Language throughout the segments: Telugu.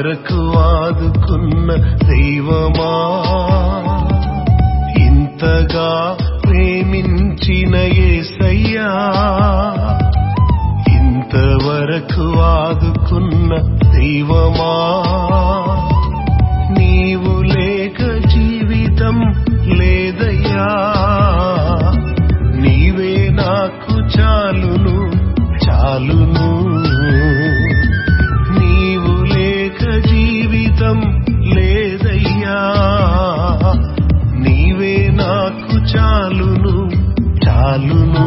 వరకు ఆదుకున్న దైవమా ఇంతగా ప్రేమించిన యేసయ్యా ఇంతవరకు ఆదుకున్న దైవమా నీవు లేక జీవితం లేదయ్యా నీవే నాకు చాలును చాలును నీవు లేక జీవితం లేదయ్యా నీవే నాకు చాలును చాలును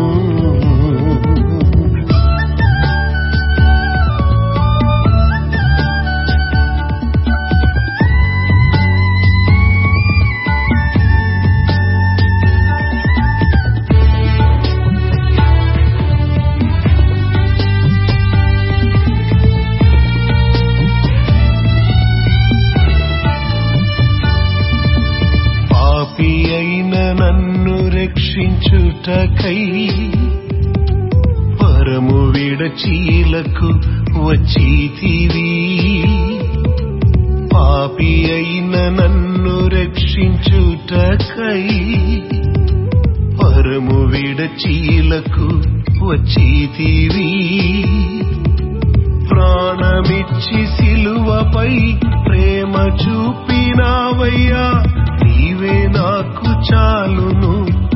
పాపి అయిన నన్ను రక్షించుటకై పరము విడచీలకు వచ్చితివి పాపి అయిన నన్ను రక్షించుటకై పరము విడచీలకు వచ్చితివి ప్రాణమిచ్చి సిలువపై ప్రేమ చూపినావయ్యా నీవే నాకు చాలును